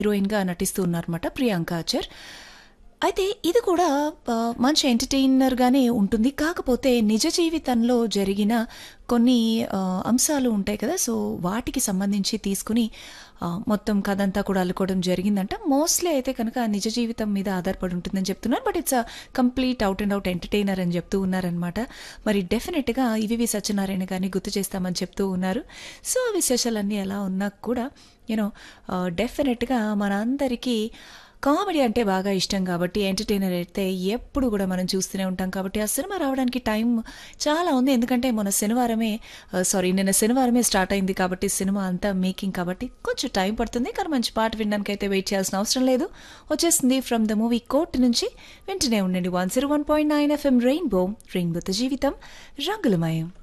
హీరోయిన్‌గా నటిస్తూ ఉన్నారన్నమాట ప్రియాంక ఆచార్. అయితే ఇది కూడా ఆహ్, మంచి ఎంటర్‌టైనర్‌గానే ఉంటుంది. కాకపోతే నిజ జీవితంలో జరిగిన కొన్ని ఆహ్, అంశాలు ఉంటాయి కదా! సో, వాటికి సంబంధించి తీసుకొని ఆహ్, మొత్తం కథంతా కూడా అల్లుకోవడం జరిగిందంట. మోస్ట్‌లీ అయితే కనుక నిజ జీవితం మీద ఆధారపడి ఉంటుందని చెప్తున్నారు. But it's a complete out and out entertainer అని చెప్తూ ఉన్నారనమాట. మరి డెఫినిట్‌గా ఈవీవి సత్యనారాయణ గారిని గుర్తు చేస్తామని చెప్తూ ఉన్నారు. సో, ఆ విశేషాలన్నీ ఎలా ఉన్నా కూడా యూ నో ఆహ్, డెఫినిట్‌గా మనందరికీ కామెడీ అంటే బాగా ఇష్టం కాబట్టి ఎంటర్‌టైనర్ అయితే ఎప్పుడు కూడా మనం చూస్తూనే ఉంటాం కాబట్టి ఆ సినిమా రావడానికి టైం చాలా ఉంది. ఎందుకంటే మొన్న శనివారమే ఆహ్, సారీ నిన్న శనివారమే స్టార్ట్ అయింది కాబట్టి సినిమా అంతా మేకింగ్ కాబట్టి కొంచెం టైం పడుతుంది. కానీ మంచి పాట వినడానికైతే వెయిట్ చేయాల్సిన అవసరం లేదు. వచ్చేసింది ఫ్రమ్ ద మూవీ కోర్ట్ నుంచి వింటూనే ఉండండి 101.9 ఎఫ్ఎం రెయిన్బో రెయిన్బోతో జీవితం రంగులమయం.